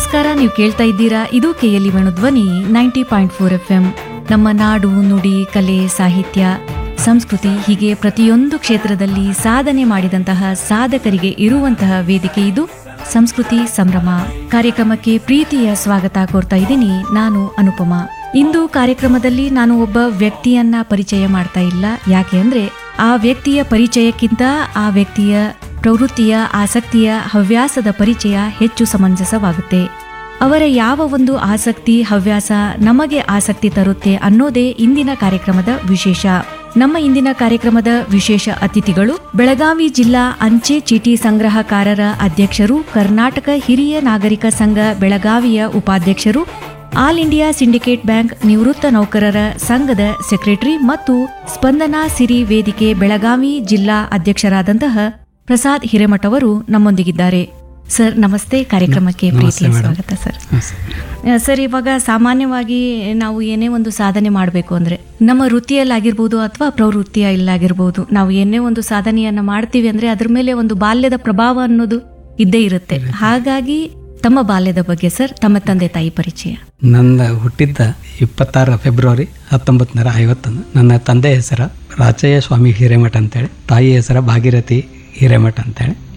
ನಮಸ್ಕಾರ ನೀವು ಕೇಳ್ತಾ ಇದ್ದೀರಾ ಇದು KLE Dhwani ninety point four F M ನಮ್ಮ ನಾಡು ನುಡಿ ಕಲೆ ಸಾಹಿತ್ಯ ಸಂಸ್ಕೃತಿ ಹೀಗೆ ಪ್ರತಿಯೊಂದು ಕ್ಷೇತ್ರದಲ್ಲಿ ಸಾಧನೆ ಮಾಡಿದಂತಹ ಸಾಧಕರಿಗೆ ಇರುವಂತಹ ವೇದಿಕೆ ಇದು ಸಂಸ್ಕೃತಿ ಸಂಭ್ರಮ ಕಾರ್ಯಕ್ರಮಕ್ಕೆ ಪ್ರೀತಿಯ ಸ್ವಾಗತ ಕೋರ್ತಾ ಇದ್ದೀನಿ ನಾನು ಅನುಪಮ ಇಂದು ಕಾರ್ಯಕ್ರಮದಲ್ಲಿ ನಾನು ಒಬ್ಬ ವ್ಯಕ್ತಿಯನ್ನ ಪರಿಚಯ ಮಾಡ್ತಾ ಇಲ್ಲ ಯಾಕೆ ಅಂದ್ರೆ ಆ ವ್ಯಕ್ತಿಯ ಪರಿಚಯಕ್ಕಿಂತ ಆ ವ್ಯಕ್ತಿಯ ಪ್ರವೃತ್ತಿಯ ಆಸಕ್ತಿಯ ಹವ್ಯಾಸದ ಪರಿಚಯ ಹೆಚ್ಚು ಸಮಂಜಸವಾಗುತ್ತೆ ಅವರ ಯಾವ ಒಂದು ಆಸಕ್ತಿ ಹವ್ಯಾಸ ನಮಗೆ ಆಸಕ್ತಿ ತರುತ್ತೆ ಅನ್ನೋದೇ ಇಂದಿನ ಕಾರ್ಯಕ್ರಮದ ವಿಶೇಷ ನಮ್ಮ ಇಂದಿನ ಕಾರ್ಯಕ್ರಮದ ವಿಶೇಷ ಅತಿಥಿಗಳು ಬೆಳಗಾವಿ ಜಿಲ್ಲಾ ಅಂಚೆ ಚೀಟಿ ಸಂಗ್ರಹಕಾರರ ಅಧ್ಯಕ್ಷರು ಕರ್ನಾಟಕ ಹಿರಿಯ ನಾಗರಿಕ ಸಂಘ ಬೆಳಗಾವಿಯ ಉಪಾಧ್ಯಕ್ಷರು ಆಲ್ ಇಂಡಿಯಾ ಸಿಂಡಿಕೇಟ್ ಬ್ಯಾಂಕ್ ನಿವೃತ್ತ ನೌಕರರ ಸಂಘದ ಸೆಕ್ರೆಟರಿ ಮತ್ತು ಸ್ಪಂದನಾ ಸಿರಿ ವೇದಿಕೆ ಬೆಳಗಾವಿ ಜಿಲ್ಲಾ ಅಧ್ಯಕ್ಷರಾದಂತಹ ಪ್ರಸಾದ್ ಹಿರೇಮಠ ಅವರು ನಮ್ಮೊಂದಿಗಿದ್ದಾರೆ ಸರ್ ನಮಸ್ತೆ ಕಾರ್ಯಕ್ರಮಕ್ಕೆ ಪ್ರೀತಿಯ ಸ್ವಾಗತ ಸರ್ ಆ, ಸರ್ ಇವಾಗ ಸಾಮಾನ್ಯವಾಗಿ ನಾವು ಏನೇ ಒಂದು ಸಾಧನೆ ಮಾಡಬೇಕು ಅಂದ್ರೆ ನಮ್ಮ ವೃತ್ತಿಯಲ್ಲಾಗಿರ್ಬೋದು ಅಥವಾ ಪ್ರವೃತ್ತಿಯಲ್ಲಾಗಿರ್ಬೋದು ನಾವು ಏನೇ ಒಂದು ಸಾಧನೆಯನ್ನ ಮಾಡ್ತೀವಿ ಅಂದ್ರೆ ಅದ್ರ ಮೇಲೆ ಒಂದು ಬಾಲ್ಯದ ಪ್ರಭಾವ ಅನ್ನೋದು ಇದ್ದೇ ಇರುತ್ತೆ ಹಾಗಾಗಿ ತಮ್ಮ ಬಾಲ್ಯದ ಬಗ್ಗೆ ಸರ್ ತಮ್ಮ ತಂದೆ ತಾಯಿ ಪರಿಚಯ ನನ್ನ ಹುಟ್ಟಿದ್ದ ಇಪ್ಪತ್ತಾರು ಫೆಬ್ರವರಿ ಹತ್ತೊಂಬತ್ತು ನೂರ ಐವತ್ತೊಂದು ನನ್ನ ತಂದೆ ಹೆಸರ ರಾಚಯ್ಯ ಸ್ವಾಮಿ ಹಿರೇಮಠ ಅಂತೇಳಿ ತಾಯಿ ಹೆಸರ ಭಾಗೀರಥಿ ಹಿರೇಮಠ ಅಂತೇಳಿ